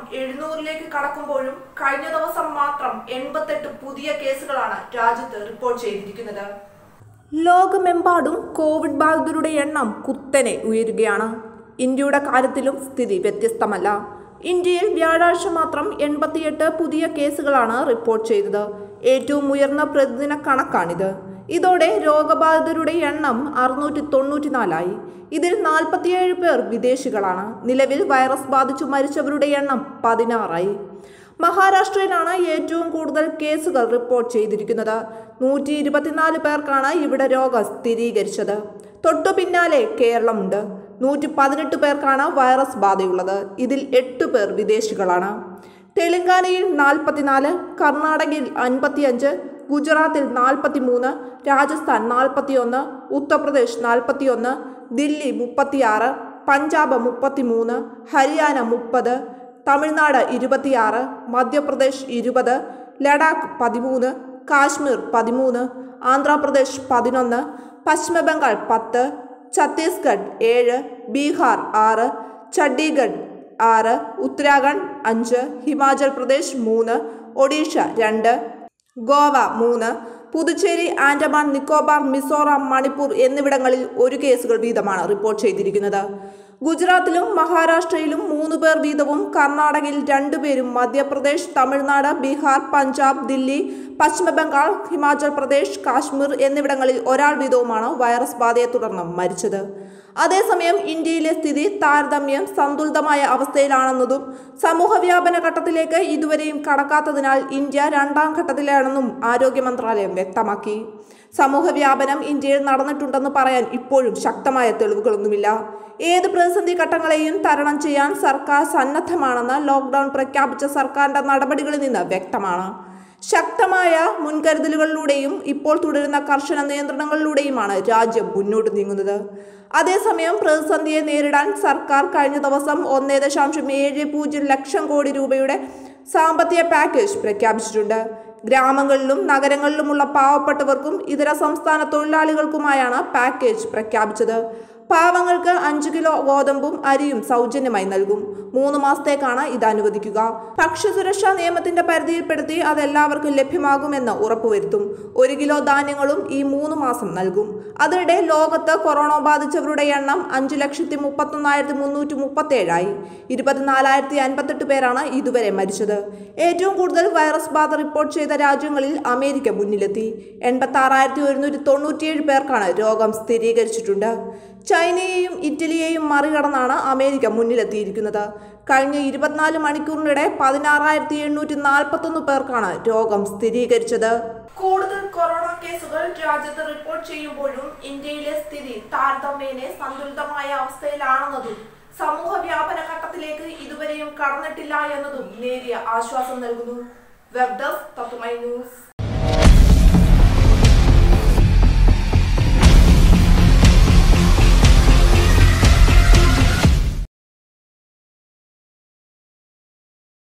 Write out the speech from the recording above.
എഴുന്നൂറിലേക്ക് കടക്കുമ്പോഴും കഴിഞ്ഞ ദിവസം മാത്രം എൺപത്തെട്ട് പുതിയ കേസുകളാണ് രാജ്യത്ത് റിപ്പോർട്ട് ചെയ്തിരിക്കുന്നത് ലോകമെമ്പാടും കോവിഡ് ബാധിതരുടെ എണ്ണം കുത്തനെ ഉയരുകയാണ് ഇന്ത്യയുടെ കാര്യത്തിലും സ്ഥിതി വ്യത്യസ്തമല്ല ഇന്ത്യയിൽ വ്യാഴാഴ്ച മാത്രം എൺപത്തിയെട്ട് പുതിയ കേസുകളാണ് റിപ്പോർട്ട് ചെയ്തത് ഏറ്റവും ഉയർന്ന പ്രതിദിന കണക്കാണിത് ഇതോടെ രോഗബാധിതരുടെ എണ്ണം അറുന്നൂറ്റി തൊണ്ണൂറ്റിനാലായി ഇതിൽ നാൽപ്പത്തിയേഴ് പേർ വിദേശികളാണ് നിലവിൽ വൈറസ് ബാധിച്ചു മരിച്ചവരുടെ എണ്ണം പതിനാറായി മഹാരാഷ്ട്രയിലാണ് ഏറ്റവും കൂടുതൽ കേസുകൾ റിപ്പോർട്ട് ചെയ്തിരിക്കുന്നത് നൂറ്റി ഇരുപത്തിനാല് പേർക്കാണ് ഇവിടെ രോഗം സ്ഥിരീകരിച്ചത് തൊട്ടു പിന്നാലെ കേരളമുണ്ട് നൂറ്റി പതിനെട്ട് പേർക്കാണ് വൈറസ് ബാധയുള്ളത് ഇതിൽ എട്ട് പേർ വിദേശികളാണ് തെലങ്കാനയിൽ നാൽപ്പത്തിനാല് കർണാടകയിൽ അൻപത്തിയഞ്ച് ഗുജറാത്തിൽ നാൽപ്പത്തിമൂന്ന് രാജസ്ഥാൻ നാൽപ്പത്തിയൊന്ന് ഉത്തർപ്രദേശ് നാൽപ്പത്തിയൊന്ന് ദില്ലി മുപ്പത്തിയാറ് പഞ്ചാബ് മുപ്പത്തിമൂന്ന് ഹരിയാന മുപ്പത് തമിഴ്നാട് ഇരുപത്തിയാറ് മധ്യപ്രദേശ് ഇരുപത് ലഡാക്ക് പതിമൂന്ന് കാശ്മീർ പതിമൂന്ന് ആന്ധ്രാപ്രദേശ് പതിനൊന്ന് പശ്ചിമബംഗാൾ പത്ത് ഛത്തീസ്ഗഡ് ഏഴ് ബീഹാർ ആറ് ചണ്ഡീഗഡ് ആറ് ഉത്തരാഖണ്ഡ് അഞ്ച് ഹിമാചൽ പ്രദേശ് മൂന്ന് ഒഡീഷ രണ്ട് ഗോവ മൂന്ന് പുതുച്ചേരി ആൻഡമാൻ നിക്കോബാർ മിസോറാം മണിപ്പൂർ എന്നിവിടങ്ങളിൽ ഒരു കേസുകൾ വീതമാണ് റിപ്പോർട്ട് ചെയ്തിരിക്കുന്നത് ഗുജറാത്തിലും മഹാരാഷ്ട്രയിലും മൂന്ന് പേർ വീതവും കർണാടകയിൽ രണ്ടുപേരും മധ്യപ്രദേശ് തമിഴ്നാട് ബീഹാർ പഞ്ചാബ് ദില്ലി പശ്ചിമബംഗാൾ ഹിമാചൽ പ്രദേശ് കാശ്മീർ എന്നിവിടങ്ങളിൽ ഒരാൾ വീതവുമാണ് വൈറസ് ബാധയെ തുടർന്ന് മരിച്ചത് അതേസമയം ഇന്ത്യയിലെ സ്ഥിതി താരതമ്യം സന്തുലിതമായ അവസ്ഥയിലാണെന്നതും സമൂഹവ്യാപന ഘട്ടത്തിലേക്ക് ഇതുവരെയും കടക്കാത്തതിനാൽ ഇന്ത്യ രണ്ടാം ഘട്ടത്തിലാണെന്നും ആരോഗ്യ മന്ത്രാലയം വ്യക്തമാക്കി സമൂഹവ്യാപനം ഇന്ത്യയിൽ നടന്നിട്ടുണ്ടെന്ന് പറയാൻ ഇപ്പോഴും ശക്തമായ തെളിവുകളൊന്നുമില്ല ഏത് പ്രതിസന്ധി ഘട്ടങ്ങളെയും തരണം ചെയ്യാൻ സർക്കാർ സന്നദ്ധമാണെന്ന് ലോക്ക്ഡൌൺ പ്രഖ്യാപിച്ച സർക്കാരിന്റെ നടപടികളിൽ നിന്ന് വ്യക്തമാണ് ശക്തമായ മുൻകരുതലുകളിലൂടെയും ഇപ്പോൾ തുടരുന്ന കർശന നിയന്ത്രണങ്ങളിലൂടെയുമാണ് രാജ്യം മുന്നോട്ട് നീങ്ങുന്നത് അതേസമയം പ്രതിസന്ധിയെ നേരിടാൻ സർക്കാർ കഴിഞ്ഞ ദിവസം ഒന്നേ ദശാംശം ഏഴ് പൂജ്യം ലക്ഷം കോടി രൂപയുടെ സാമ്പത്തിക പാക്കേജ് പ്രഖ്യാപിച്ചിട്ടുണ്ട് ഗ്രാമങ്ങളിലും നഗരങ്ങളിലുമുള്ള പാവപ്പെട്ടവർക്കും ഇതര സംസ്ഥാന തൊഴിലാളികൾക്കുമായാണ് പാക്കേജ് പ്രഖ്യാപിച്ചത് പാവങ്ങൾക്ക് അഞ്ച് കിലോ ഗോതമ്പും അരിയും സൗജന്യമായി നൽകും മൂന്ന് മാസത്തേക്കാണ് ഇത് അനുവദിക്കുക ഭക്ഷ്യസുരക്ഷാ നിയമത്തിന്റെ പരിധിയിൽപ്പെടുത്തി അത് എല്ലാവർക്കും ലഭ്യമാകുമെന്ന് ഉറപ്പുവരുത്തും ഒരു കിലോ ധാന്യങ്ങളും ഈ മൂന്ന് മാസം നൽകും അതിനിടെ ലോകത്ത് കൊറോണ ബാധിച്ചവരുടെ എണ്ണം അഞ്ചു ലക്ഷത്തി മുപ്പത്തൊന്നായിരത്തി മുന്നൂറ്റി മുപ്പത്തേഴായി ഇരുപത്തിനാലായിരത്തി അൻപത്തെട്ട് പേരാണ് ഇതുവരെ മരിച്ചത് ഏറ്റവും കൂടുതൽ വൈറസ് ബാധ റിപ്പോർട്ട് ചെയ്ത രാജ്യങ്ങളിൽ അമേരിക്ക മുന്നിലെത്തി എൺപത്തി ആറായിരത്തി ഒരുന്നൂറ്റി തൊണ്ണൂറ്റിയേഴ് പേർക്കാണ് രോഗം സ്ഥിരീകരിച്ചിട്ടുണ്ട് ചൈനയെയും ഇറ്റലിയെയും മറികടന്നാണ് അമേരിക്ക മുന്നിലെത്തിയിരിക്കുന്നത് കഴിഞ്ഞ ഇരുപത്തിനാല് മണിക്കൂറിനിടെ പതിനാറായിരത്തി എണ്ണൂറ്റി നാൽപ്പത്തൊന്ന് പേർക്കാണ് രോഗം സ്ഥിരീകരിച്ചത് കൂടുതൽ കൊറോണ കേസുകൾ രാജ്യത്ത് റിപ്പോർട്ട് ചെയ്യുമ്പോഴും ഇന്ത്യയിലെ സ്ഥിതി താരതമ്യേന സന്തുലിതമായ അവസ്ഥയിലാണെന്നതും സമൂഹ വ്യാപന ഘട്ടത്തിലേക്ക് ഇതുവരെയും കടന്നിട്ടില്ല എന്നതും നേരിയ ആശ്വാസം നൽകുന്നു വെബ് ഡെസ്ക് തത്തുമൈ ന്യൂസ്